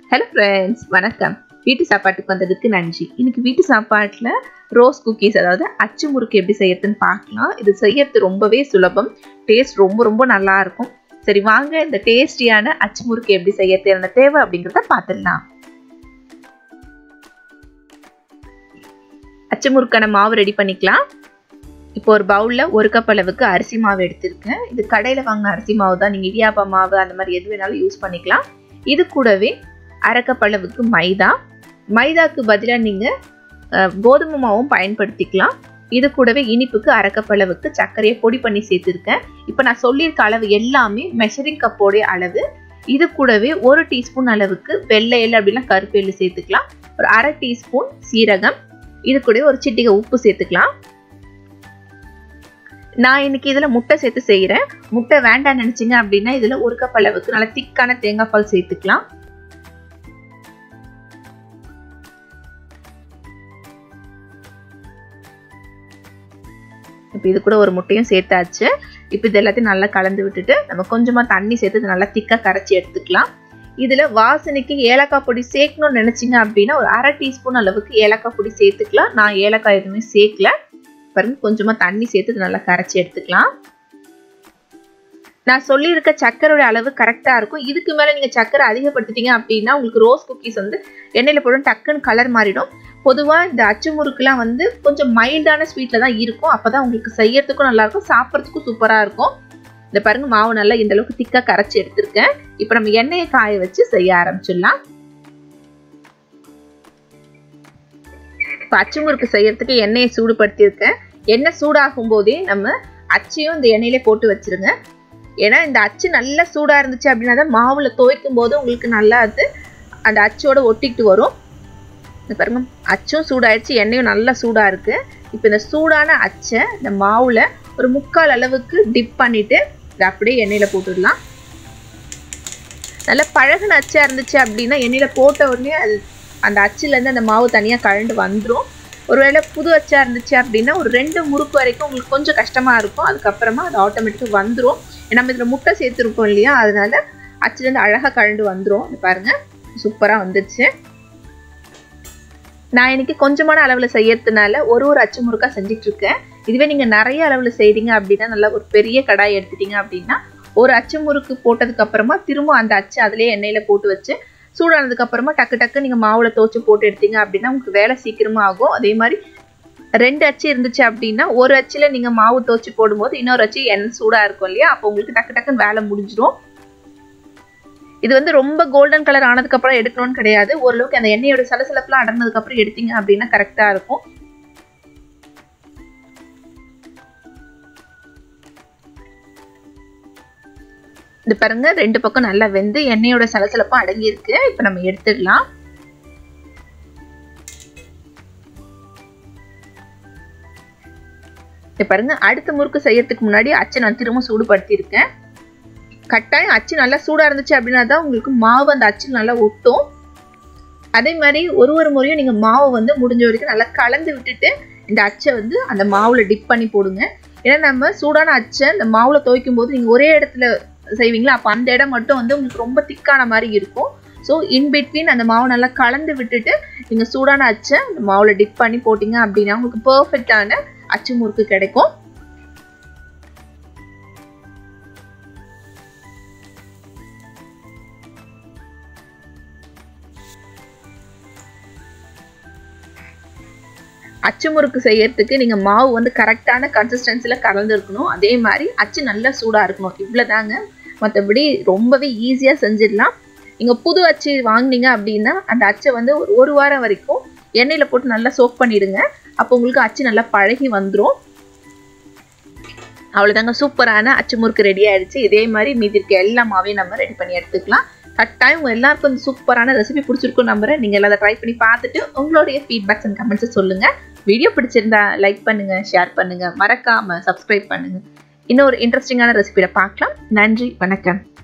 hello friends வணக்கம் வீட்டு சாப்பாட்டுக்கு வந்ததுக்கு நன்றி இன்னைக்கு வீட்டு சாப்பாட்டில் ரோஸ் குக்கீஸ் அதாவது அச்சு முறுக்கு எப்படி செய்யறதுன்னு பார்க்கலாம் இது செய்யறது ரொம்பவே சுலபம் டேஸ்ட் ரொம்ப ரொம்ப நல்லா இருக்கும் சரி வாங்க இந்த டேஸ்டியான அச்சு முறுக்கு எப்படி செய்யறது என்ன தேவை அப்படிங்கிறத பார்த்துடலாம் அச்சு முறுக்கான மாவு ரெடி பண்ணிக்கலாம் இப்போ ஒரு பவுலில் ஒரு கப் அளவுக்கு அரிசி மாவு எடுத்திருக்கேன் இது கடையில் வாங்கின அரிசி மாவு தான் நீங்கள் இடியாப்பா மாவு அந்த மாதிரி எது வேணாலும் யூஸ் பண்ணிக்கலாம் இது கூடவே அரை கப் அளவுக்கு மைதா மைதாக்கு பதிலாக நீங்கள் கோதுமை மாவும் பயன்படுத்திக்கலாம் இது கூடவே இனிப்புக்கு அரை கப் அளவுக்கு சர்க்கரையை பொடி பண்ணி சேர்த்துருக்கேன் இப்போ நான் சொல்லியிருக்க அளவு எல்லாமே மெஷரிங் கப்போடைய அளவு இது கூடவே ஒரு டீஸ்பூன் அளவுக்கு வெள்ளை எள்ளு அப்படின்னா கருப்பு எள்ளு சேர்த்துக்கலாம் ஒரு அரை டீஸ்பூன் சீரகம் இது கூட ஒரு சிட்டிகை உப்பு சேர்த்துக்கலாம் நான் இன்னைக்கு இதில் முட்டை சேர்த்து செய்கிறேன் முட்டை வேண்டாம் நினச்சிங்க அப்படின்னா இதில் ஒரு கப் அளவுக்கு நல்லா திக்கான தேங்காய் பால் சேர்த்துக்கலாம் இப்போ இது கூட ஒரு முட்டையும் சேர்த்தாச்சு இப்போ இது எல்லாத்தையும் நல்லா கலந்து விட்டுட்டு நம்ம கொஞ்சமாக தண்ணி சேர்த்து நல்லா திக்காக கரைச்சி எடுத்துக்கலாம் இதில் வாசனைக்கு ஏலக்காய் பொடி சேர்க்கணும்னு நினச்சிங்க அப்படின்னா ஒரு அரை டீஸ்பூன் அளவுக்கு ஏலக்காய் பொடி சேர்த்துக்கலாம் நான் ஏலக்காய் எதுவுமே சேர்க்கல பாருங்க கொஞ்சமாக தண்ணி சேர்த்து நல்லா கரைச்சி எடுத்துக்கலாம் நான் சொல்லியிருக்க சக்கரோட அளவு கரெக்டாக இருக்கும் இதுக்கு மேலே நீங்கள் சக்கரை அதிகப்படுத்திட்டீங்க அப்படின்னா உங்களுக்கு ரோஸ் குக்கீஸ் வந்து எண்ணெயில் போடும் டக்குன்னு கலர் மாறிடும் பொதுவாக இந்த அச்சு முறுக்குலாம் வந்து கொஞ்சம் மைல்டான ஸ்வீட்டில் தான் இருக்கும் அப்போ தான் உங்களுக்கு செய்யறதுக்கும் நல்லாயிருக்கும் சாப்பிட்றதுக்கும் சூப்பராக இருக்கும் இந்த பாருங்க மாவு நல்லா இந்த அளவுக்கு திக்காக கரைச்சி எடுத்திருக்கேன் இப்போ நம்ம எண்ணெயை காய வச்சு செய்ய ஆரம்பிச்சிடலாம் இப்போ அச்சு முறுக்கு செய்யறதுக்கு எண்ணெயை சூடுபடுத்தியிருக்கேன் எண்ணெய் சூடாகும் போதே நம்ம அச்சையும் இந்த எண்ணெயிலே போட்டு வச்சிருங்க ஏன்னா இந்த அச்சு நல்லா சூடாக இருந்துச்சு அப்படின்னா தான் மாவில் துவைக்கும் போது உங்களுக்கு நல்லா அது அந்த அச்சோட ஒட்டிக்கிட்டு வரும் இந்த பாருங்க அச்சும் சூடாயிடுச்சு எண்ணெயும் நல்லா சூடாக இருக்குது இப்போ இந்த சூடான அச்சை இந்த மாவில் ஒரு முக்கால் அளவுக்கு டிப் பண்ணிவிட்டு இதை அப்படியே எண்ணெயில் போட்டுடலாம் நல்லா பழகின அச்சாக இருந்துச்சு அப்படின்னா எண்ணெயில் போட்ட உடனே அது அந்த அச்சுலேருந்து அந்த மாவு தனியாக கழண்டு வந்துடும் ஒருவேளை புது அச்சா இருந்துச்சு அப்படின்னா ஒரு ரெண்டு முறுக்கு வரைக்கும் உங்களுக்கு கொஞ்சம் கஷ்டமாக இருக்கும் அதுக்கப்புறமா அது ஆட்டோமேட்டிக்காக வந்துடும் நம்ம இதில் முட்டை சேர்த்துருக்கோம் இல்லையா அதனால அச்சுலேருந்து அழகாக கழண்டு வந்துடும் இது பாருங்கள் சூப்பராக வந்துடுச்சு நான் இன்னைக்கு கொஞ்சமான அளவில் செய்யறதுனால ஒரு ஒரு அச்சு முறுக்காக செஞ்சிட்ருக்கேன் இதுவே நீங்கள் நிறைய அளவில் செய்கிறீங்க அப்படின்னா நல்லா ஒரு பெரிய கடாய் எடுத்துட்டீங்க அப்படின்னா ஒரு அச்சு முறுக்கு போட்டதுக்கு அப்புறமா திரும்ப அந்த அச்சு அதிலே எண்ணெயில் போட்டு வச்சு சூடானதுக்கு அப்புறமா டக்கு டக்கு நீங்கள் மாவில் தோச்சு போட்டு எடுத்தீங்க அப்படின்னா உங்களுக்கு வேலை சீக்கிரமாக ஆகும் அதே மாதிரி ரெண்டு அச்சு இருந்துச்சு அப்படின்னா ஒரு அச்சில் நீங்கள் மாவு தோச்சு போடும்போது இன்னொரு அச்சு எண்ணெய் சூடாக இருக்கும் இல்லையா அப்போ உங்களுக்கு டக்கு டக்குன்னு வேலை முடிஞ்சிடும் இது வந்து ரொம்ப கோல்டன் கலர் ஆனதுக்கப்புறம் எடுக்கணும்னு கிடையாது ஓரளவுக்கு அந்த எண்ணெயோட சலசலப்புலாம் அடங்கினதுக்கப்புறம் எடுத்தீங்க அப்படின்னா கரெக்டாக இருக்கும் இது பாருங்க ரெண்டு பக்கம் நல்லா வெந்து எண்ணெயோட சலசலப்பும் அடங்கியிருக்கு இப்போ நம்ம எடுத்துடலாம் இப்போ பாருங்க அடுத்த முறுக்கு செய்யறதுக்கு முன்னாடி அச்சை நான் திரும்ப சூடுபடுத்தியிருக்கேன் கட்டாயம் அச்சு நல்லா சூடாக இருந்துச்சு அப்படின்னா தான் உங்களுக்கு மாவு அந்த அச்சு நல்லா ஒட்டும் அதே மாதிரி ஒரு ஒரு முறையும் நீங்கள் மாவு வந்து முடிஞ்ச வரைக்கும் நல்லா கலந்து விட்டுட்டு இந்த அச்சை வந்து அந்த மாவில் டிப் பண்ணி போடுங்க ஏன்னா நம்ம சூடான அச்சை இந்த மாவில் துவைக்கும் போது நீங்கள் ஒரே இடத்துல செய்வீங்களா அப்போ அந்த இடம் மட்டும் வந்து உங்களுக்கு ரொம்ப திக்கான மாதிரி இருக்கும் ஸோ இன் பிட்வீன் அந்த மாவு நல்லா கலந்து விட்டுட்டு நீங்கள் சூடான அச்சை அந்த மாவில் டிப் பண்ணி போட்டிங்க அப்படின்னா உங்களுக்கு பர்ஃபெக்டான அச்சு முறுக்கு கிடைக்கும் அச்சு முறுக்கு செய்யறதுக்கு நீங்கள் மாவு வந்து கரெக்டான கன்சிஸ்டன்சியில் கலந்துருக்கணும் அதே மாதிரி அச்சு நல்லா சூடாக இருக்கணும் இவ்வளோதாங்க மற்றபடி ரொம்பவே ஈஸியாக செஞ்சிடலாம் நீங்கள் புது அச்சு வாங்கினீங்க அப்படின்னா அந்த அச்சை வந்து ஒரு ஒரு வாரம் வரைக்கும் எண்ணெயில் போட்டு நல்லா சோக் பண்ணிவிடுங்க அப்போ உங்களுக்கு அச்சு நல்லா பழகி வந்துடும் அவ்வளோதாங்க சூப்பரான அச்சு முறுக்கு ரெடி ஆயிடுச்சு இதே மாதிரி மீதி இருக்க எல்லா மாவையும் நம்ம ரெடி பண்ணி எடுத்துக்கலாம் கட்டாயம் உங்கள் எல்லாருக்கும் இந்த சூப்பரான ரெசிபி பிடிச்சிருக்கும் நம்புறேன் நீங்கள் எல்லாம் அதை ட்ரை பண்ணி பார்த்துட்டு உங்களுடைய ஃபீட்பேக்ஸ் அண்ட் கமெண்ட்ஸை சொல்லுங்கள் வீடியோ பிடிச்சிருந்தா லைக் பண்ணுங்கள் ஷேர் பண்ணுங்கள் மறக்காமல் சப்ஸ்கிரைப் பண்ணுங்கள் இன்னொரு இன்ட்ரெஸ்டிங்கான ரெசிபியில் பார்க்கலாம் நன்றி வணக்கம்